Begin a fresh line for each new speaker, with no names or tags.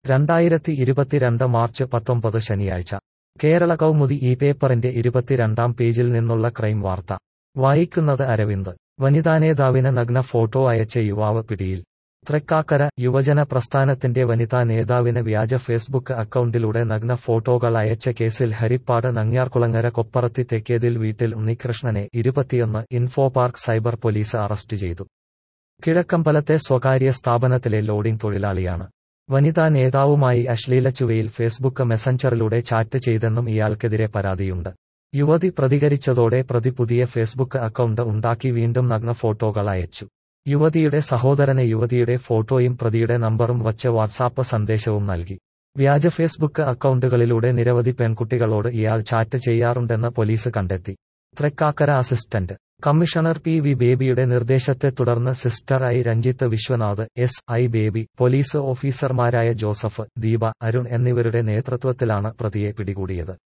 രണ്ടായിരത്തി ഇരുപത്തിരണ്ട് മാർച്ച് പത്തൊമ്പത് ശനിയാഴ്ച കേരള കൗമുദി ഈ പേപ്പറിന്റെ ഇരുപത്തിരണ്ടാം പേജിൽ നിന്നുള്ള ക്രൈം വാർത്ത വായിക്കുന്നത് അരവിന്ദ് വനിതാ നേതാവിന് നഗ്ന ഫോട്ടോ അയച്ച യുവാവ് പിടിയിൽ തൃക്കാക്കര യുവജന പ്രസ്ഥാനത്തിന്റെ വനിതാ നേതാവിന് വ്യാജ ഫേസ്ബുക്ക് അക്കൗണ്ടിലൂടെ നഗ്ന ഫോട്ടോകൾ അയച്ച കേസിൽ ഹരിപ്പാട് നങ്ങ്യാർകുളങ്ങര കൊപ്പറത്തി തെക്കേതിൽ വീട്ടിൽ ഉണ്ണികൃഷ്ണനെ ഇരുപത്തിയൊന്ന് Infopark cyber police arrest ചെയ്തു കിഴക്കമ്പലത്തെ സ്വകാര്യ സ്ഥാപനത്തിലെ ലോഡിംഗ് തൊഴിലാളിയാണ് വനിതാ നേതാവുമായി അശ്ലീല ചുവയിൽ ഫേസ്ബുക്ക് മെസഞ്ചറിലൂടെ ചാറ്റ് ചെയ്തെന്നും ഇയാൾക്കെതിരെ പരാതിയുണ്ട് യുവതി പ്രതികരിച്ചതോടെ പ്രതി പുതിയ ഫേസ്ബുക്ക് അക്കൗണ്ട് ഉണ്ടാക്കി വീണ്ടും നഗ്ന ഫോട്ടോകൾ അയച്ചു യുവതിയുടെ സഹോദരന് യുവതിയുടെ ഫോട്ടോയും പ്രതിയുടെ നമ്പറും വച്ച് വാട്സാപ്പ് സന്ദേശവും നൽകി വ്യാജ ഫേസ്ബുക്ക് അക്കൗണ്ടുകളിലൂടെ നിരവധി പെൺകുട്ടികളോട് ഇയാൾ ചാറ്റ് ചെയ്യാറുണ്ടെന്ന് പോലീസ് കണ്ടെത്തി Thrikkakara assistant commissioner P V ബേബിയുടെ നിർദ്ദേശത്തെ തുടർന്ന് സിസ്റ്റർ ഐ Ranjith Viswanath S I Baby police ഓഫീസർമാരായ ജോസഫ് ദീപ അരുൺ എന്നിവരുടെ നേതൃത്വത്തിലാണ് പ്രതിയെ പിടികൂടിയത്